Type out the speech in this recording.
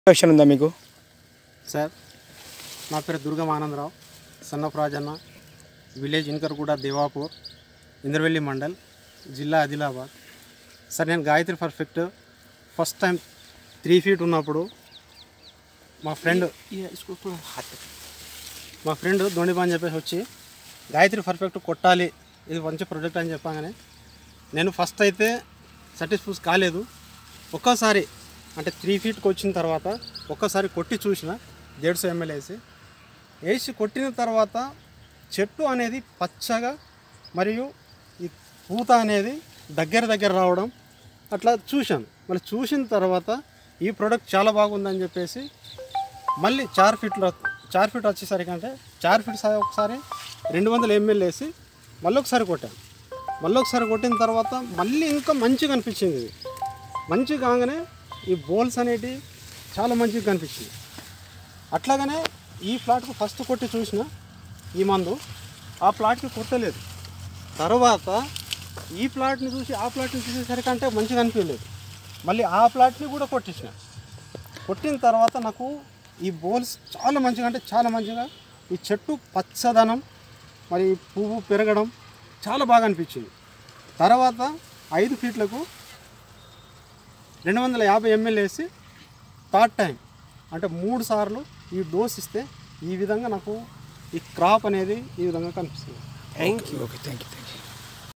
question ఉందా మీకు sir నా పేరు దుర్గం ఆనందరావు సన్నఫ్ రాజన్న విలేజ్ ఇన్కర్గూడ దేవాపూర్ ఇంద్రవెల్లి మండల్ జిల్లా ఆదిలాబాద్ సార్ నేను Gayatri perfect first time three feet ఉన్నప్పుడు మా ఫ్రెండ్ మా ఫ్రెండ్ దొండిబా అని చెప్పేసి వచ్చి గాయత్రి పర్ఫెక్ట్ కొట్టాలి ఇది మంచి ప్రొజెక్ట్ అని చెప్పగానే నేను ఫస్ట్ అయితే సాటిస్ఫూస్ కాలేదు ఒక్కసారి అంటే త్రీ ఫీట్కి వచ్చిన తర్వాత ఒక్కసారి కొట్టి చూసిన దేడ్స్ ఎంఎల్ వేసి వేసి కొట్టిన తర్వాత చెట్టు అనేది పచ్చగా మరియు ఈ పూత అనేది దగ్గర దగ్గర రావడం అట్లా చూశాను మళ్ళీ చూసిన తర్వాత ఈ ప్రోడక్ట్ చాలా బాగుందని చెప్పేసి మళ్ళీ చార్ ఫీట్లో చార్ ఫీట్ వచ్చేసరికి అంటే చార్ ఫీట్ సా- ఒకసారి రెండు వందల ఎంఎల్ వేసి మళ్ళీ ఒకసారి కొట్టాను మళ్ళీ ఒకసారి కొట్టిన తర్వాత మళ్ళీ ఇంకా మంచిగా అనిపించింది ఇది మంచిగా కాగానే ఈ బోల్స్ అనేటివి చాలా మంచిగా కనిపించింది అట్లాగనే ఈ ప్లాట్కు ఫస్ట్ కొట్టి చూసిన ఈ మందు ఆ ప్లాట్కి కొట్టలేదు తర్వాత ఈ ప్లాట్ని చూసి ఆ ప్లాట్ని చూసేసరికి అంటే మంచిగా అనిపించలేదు మళ్ళీ ఆ ప్లాట్ని కూడా కొట్టించిన కొట్టిన తర్వాత నాకు ఈ బోల్స్ చాలా మంచిగా అంటే చాలా మంచిగా ఈ చెట్టు పచ్చదనం మరి ఈ పువ్వు పెరగడం చాలా బాగా అనిపించింది తర్వాత ఐదు ఫీట్లకు రెండు వందల యాభై ఎంఎల్ వేసి థర్డ్ టైం అంటే మూడు సార్లు ఈ డోస్ ఇస్తే ఈ విధంగా నాకు ఈ క్రాప్ అనేది ఈ విధంగా కనిపిస్తుంది thank you okay thank you